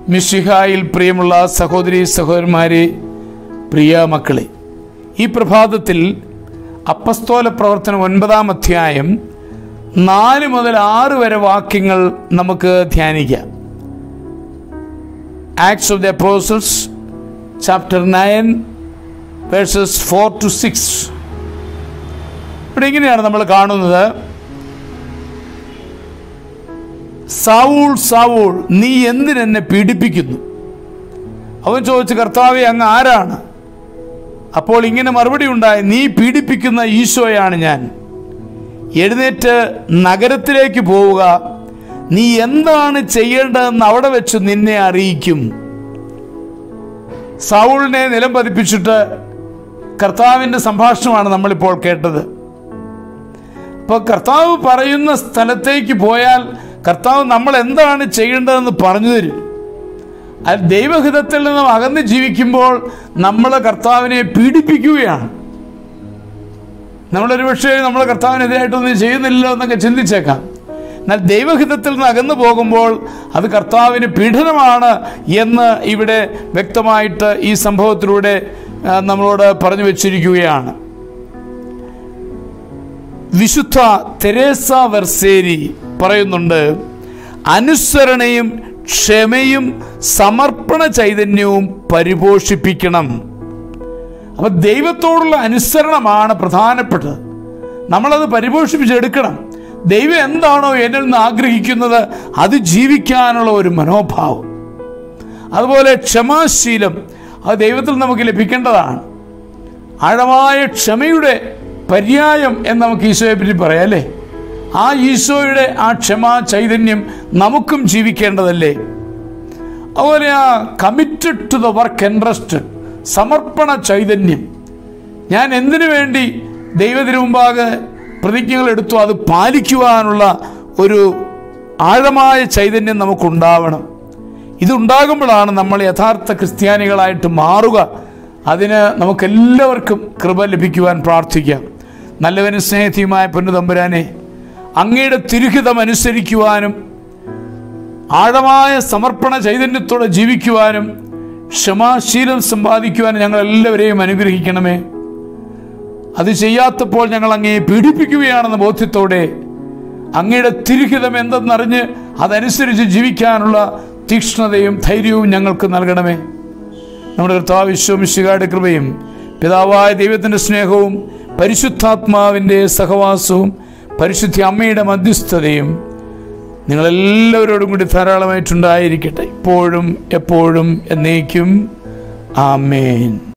മിഷിഹായിൽ പ്രിയമുള്ള സഹോദരി സഹോദരന്മാരെ പ്രിയ മക്കളെ ഈ പ്രഭാതത്തിൽ അപ്പസ്തോല പ്രവർത്തനം ഒൻപതാം അധ്യായം നാല് മുതൽ ആറ് വരെ വാക്യങ്ങൾ നമുക്ക് ധ്യാനിക്കാം Acts of the Apostles chapter nine verses four to six ഇവിടെ ഇങ്ങനെയാണ് നമ്മൾ കാണുന്നത് സാവൂൾ സാവൂൾ നീ എന്തിനെന്നെ പീഡിപ്പിക്കുന്നു അവൻ ചോദിച്ചു കർത്താവെ അങ്ങ് ആരാണ് അപ്പോൾ ഇങ്ങനെ മറുപടി ഉണ്ടായി നീ പീഡിപ്പിക്കുന്ന ഈശോയാണ് ഞാൻ എഴുന്നേറ്റ് നഗരത്തിലേക്ക് പോവുക നീ എന്താണ് ചെയ്യേണ്ടതെന്ന് അവിടെ വെച്ച് നിന്നെ അറിയിക്കും സൗളിനെ നിലം പതിപ്പിച്ചിട്ട് കർത്താവിൻ്റെ സംഭാഷണമാണ് നമ്മളിപ്പോൾ കേട്ടത് അപ്പോൾ കർത്താവ് പറയുന്ന സ്ഥലത്തേക്ക് പോയാൽ കർത്താവ് നമ്മൾ എന്താണ് ചെയ്യേണ്ടതെന്ന് പറഞ്ഞു തരും അത് ദൈവഹിതത്തിൽ നിന്നും അകന്ന് ജീവിക്കുമ്പോൾ നമ്മൾ കർത്താവിനെ പീഡിപ്പിക്കുകയാണ് നമ്മളൊരു പക്ഷേ നമ്മൾ കർത്താവിനെതിരായിട്ടൊന്നും ചെയ്യുന്നില്ലല്ലോ എന്നൊക്കെ ചിന്തിച്ചേക്കാം എന്നാൽ ദൈവഹിതത്തിൽ നിന്ന് അകന്നു പോകുമ്പോൾ അത് കർത്താവിന് പീഡനമാണ് എന്ന് ഇവിടെ വ്യക്തമായിട്ട് ഈ സംഭവത്തിലൂടെ ആ, നമ്മളോട് പറഞ്ഞു വച്ചിരിക്കുകയാണ് വിശുദ്ധ തെരേസ വെർസേരി പറയുന്നുണ്ട് അനുസരണയും ക്ഷമയും സമർപ്പണ ചൈതന്യവും പരിപോഷിപ്പിക്കണം അപ്പൊ ദൈവത്തോടുള്ള അനുസരണമാണ് പ്രധാനപ്പെട്ടത് നമ്മളത് പരിപോഷിപ്പിച്ചെടുക്കണം ദൈവം എന്താണോ എന്നിൽ നിന്ന് ആഗ്രഹിക്കുന്നത് അത് ജീവിക്കാനുള്ള ഒരു മനോഭാവം അതുപോലെ ക്ഷമാശീലം അത് ദൈവത്തിൽ നമുക്ക് ലഭിക്കേണ്ടതാണ് ആഴമായ ക്ഷമയുടെ പര്യായം എന്ന് നമുക്ക് ഈശോയെ പറ്റി പറയാം അല്ലേ ആ ഈശോയുടെ ആ ക്ഷമാ ചൈതന്യം നമുക്കും ജീവിക്കേണ്ടതല്ലേ അതുപോലെ ആ committed to the work interested സമർപ്പണ ചൈതന്യം ഞാൻ എന്തിനു വേണ്ടി ദൈവത്തിന് മുമ്പാകെ പ്രതിജ്ഞകൾ എടുത്തു അത് പാലിക്കുവാനുള്ള ഒരു ആഴമായ ചൈതന്യം നമുക്കുണ്ടാവണം ഇതുണ്ടാകുമ്പോഴാണ് നമ്മൾ യഥാർത്ഥ ക്രിസ്ത്യാനികളായിട്ട് മാറുക അതിന് നമുക്കെല്ലാവർക്കും കൃപ ലഭിക്കുവാൻ പ്രാർത്ഥിക്കാം നല്ലവനും സ്നേഹത്തിയുമായ പൊന്നുതമ്പുരാനെ അങ്ങയുടെ തിരുഹിതം അനുസരിക്കുവാനും ആഴമായ സമർപ്പണ ചൈതന്യത്തോടെ ജീവിക്കുവാനും ക്ഷമാശീലം സമ്പാദിക്കുവാനും ഞങ്ങൾ എല്ലാവരെയും അനുഗ്രഹിക്കണമേ അത് ചെയ്യാത്തപ്പോൾ ഞങ്ങൾ അങ്ങയെ പീഡിപ്പിക്കുകയാണെന്ന ബോധ്യത്തോടെ അങ്ങയുടെ തിരുഹിതം എന്തെന്നറിഞ്ഞ് അതനുസരിച്ച് ജീവിക്കാനുള്ള തീക്ഷ്ണതയും ധൈര്യവും ഞങ്ങൾക്ക് നൽകണമേ നമ്മുടെ കർത്താവ് വിശ്വമിശികായുടെ കൃപയും പിതാവായ ദൈവത്തിൻ്റെ സ്നേഹവും പരിശുദ്ധാത്മാവിൻ്റെ സഹവാസവും പരിശുദ്ധ അമ്മയുടെ മധ്യസ്ഥതയും നിങ്ങളെല്ലാവരോടും കൂടി ധാരാളമായിട്ടുണ്ടായിരിക്കട്ടെ ഇപ്പോഴും എപ്പോഴും എന്നേക്കും ആമേൻ